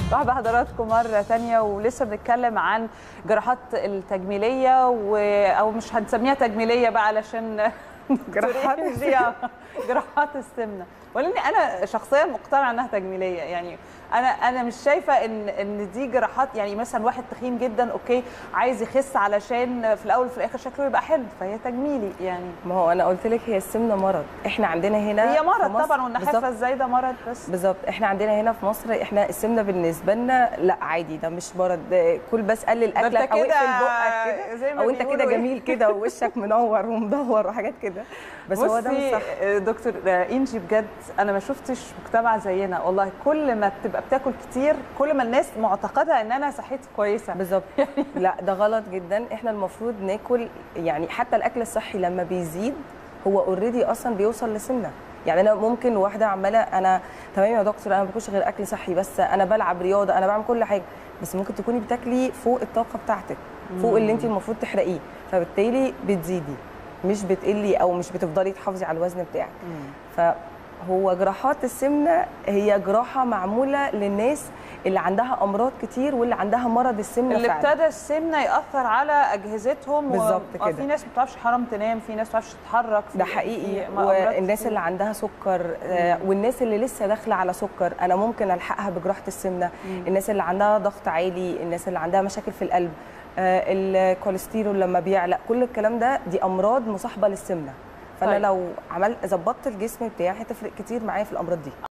مرحبا بحضراتكم مرة تانية ولسه بنتكلم عن جراحات التجميلية و... أو مش هنسميها تجميلية بقى علشان جراحات السمنة جراحات السمنة ولاني انا شخصيا مقتنعه انها تجميليه يعني انا انا مش شايفه ان ان دي جراحات يعني مثلا واحد تخين جدا اوكي عايز يخس علشان في الاول وفي الاخر شكله يبقى حلو فهي تجميلي يعني ما هو انا قلت لك هي السمنه مرض احنا عندنا هنا هي في مرض مصر- طبعا والنحافه بالظبط- الزايده مرض بس بالظبط احنا عندنا هنا في مصر احنا السمنه بالنسبه لنا لا عادي ده مش مرض ده كل بس قلل ده انت اكلك او كده اقفل بقك زي كده ما او انت كده بيقولوا إيه. جميل كده ووشك منور ومدور وحاجات كده بس هو ده مش بصي، صح دكتور انجي بجد انا ما شفتش مجتمع زينا والله كل ما بتبقى بتاكل كتير كل ما الناس معتقده ان انا صحتي كويسه بالظبط لا ده غلط جدا احنا المفروض ناكل يعني حتى الاكل الصحي لما بيزيد هو اوريدي اصلا بيوصل لسمنه يعني انا ممكن واحده عماله انا تمام يا دكتور انا ما باكلش غير اكل صحي بس انا بلعب رياضه انا بعمل كل حاجه بس ممكن تكوني بتاكلي فوق الطاقه بتاعتك فوق اللي انت المفروض تحرقيه فبالتالي بتزيدي مش بتقلي او مش بتفضلي تحافظي على الوزن بتاعك فهو جراحات السمنه هي جراحه معموله للناس اللي عندها امراض كتير واللي عندها مرض السمنه اللي فعلا. ابتدى السمنه ياثر على اجهزتهم بالظبط آه، كده. في ناس ما بتعرفش حرام تنام في ناس ما بتعرفش تتحرك في ده حقيقي في أمراض والناس كتير. اللي عندها سكر آه، والناس اللي لسه داخله على سكر انا ممكن الحقها بجراحه السمنه الناس اللي عندها ضغط عالي الناس اللي عندها مشاكل في القلب آه، الكوليسترول لما بيعلى كل الكلام ده دي امراض مصاحبه للسمنه فانا طيب. لو عملت ظبطت الجسم بتاعي هتفرق كتير معايا في الامراض دي